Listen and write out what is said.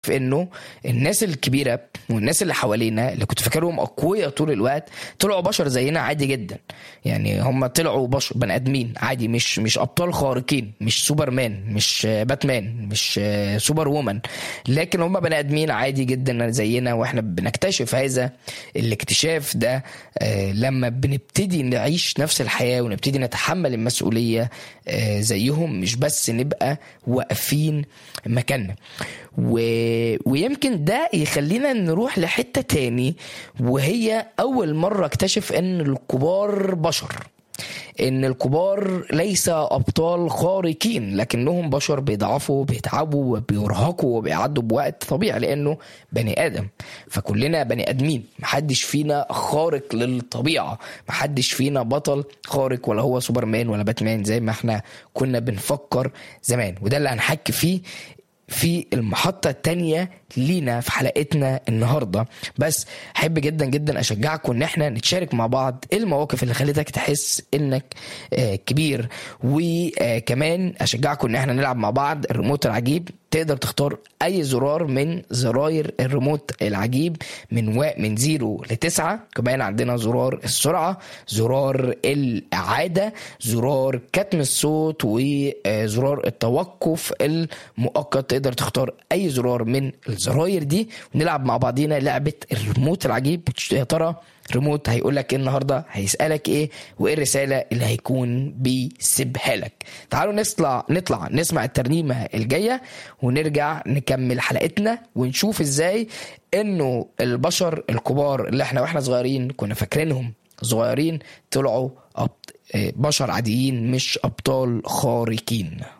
نكتشف انه الناس الكبيره والناس اللي حوالينا اللي كنت فاكرهم اقوياء طول الوقت طلعوا بشر زينا عادي جدا يعني هم طلعوا بشر بني ادمين عادي مش مش ابطال خارقين مش سوبرمان مش باتمان مش سوبر وومن لكن هم بني ادمين عادي جدا زينا واحنا بنكتشف هذا الاكتشاف ده آه، لما بنبتدي نعيش نفس الحياه ونبتدي نتحمل المسؤوليه آه، زيهم مش بس نبقى واقفين مكاننا و... ويمكن ده يخلينا نروح لحته تاني وهي اول مره اكتشف ان الكبار بشر ان الكبار ليس ابطال خارقين لكنهم بشر بيضعفوا بيتعبوا وبيرهقوا وبيعدوا بوقت طبيعي لانه بني ادم فكلنا بني ادمين محدش فينا خارق للطبيعه محدش فينا بطل خارق ولا هو سوبرمان ولا باتمان زي ما احنا كنا بنفكر زمان وده اللي هنحكي فيه في المحطة التانية لينا في حلقتنا النهاردة بس أحب جدا جدا أشجعكم إن احنا نتشارك مع بعض إيه المواقف اللي خلتك تحس إنك آه، كبير وكمان أشجعكم إن احنا نلعب مع بعض الريموت العجيب تقدر تختار أي زرار من زراير الريموت العجيب من و... من زيرو لتسعة كمان عندنا زرار السرعة زرار الإعادة زرار كتم الصوت وزرار التوقف المؤقت تقدر تختار أي زرار من الزراير دي ونلعب مع بعضينا لعبة الريموت العجيب يا ترى ريموت هيقول لك ايه النهارده هيسالك ايه وايه الرساله اللي هيكون بيسيبها لك تعالوا نطلع نطلع نسمع الترنيمه الجايه ونرجع نكمل حلقتنا ونشوف ازاي انه البشر الكبار اللي احنا واحنا صغيرين كنا فاكرينهم صغيرين طلعوا أبط... بشر عاديين مش ابطال خارقين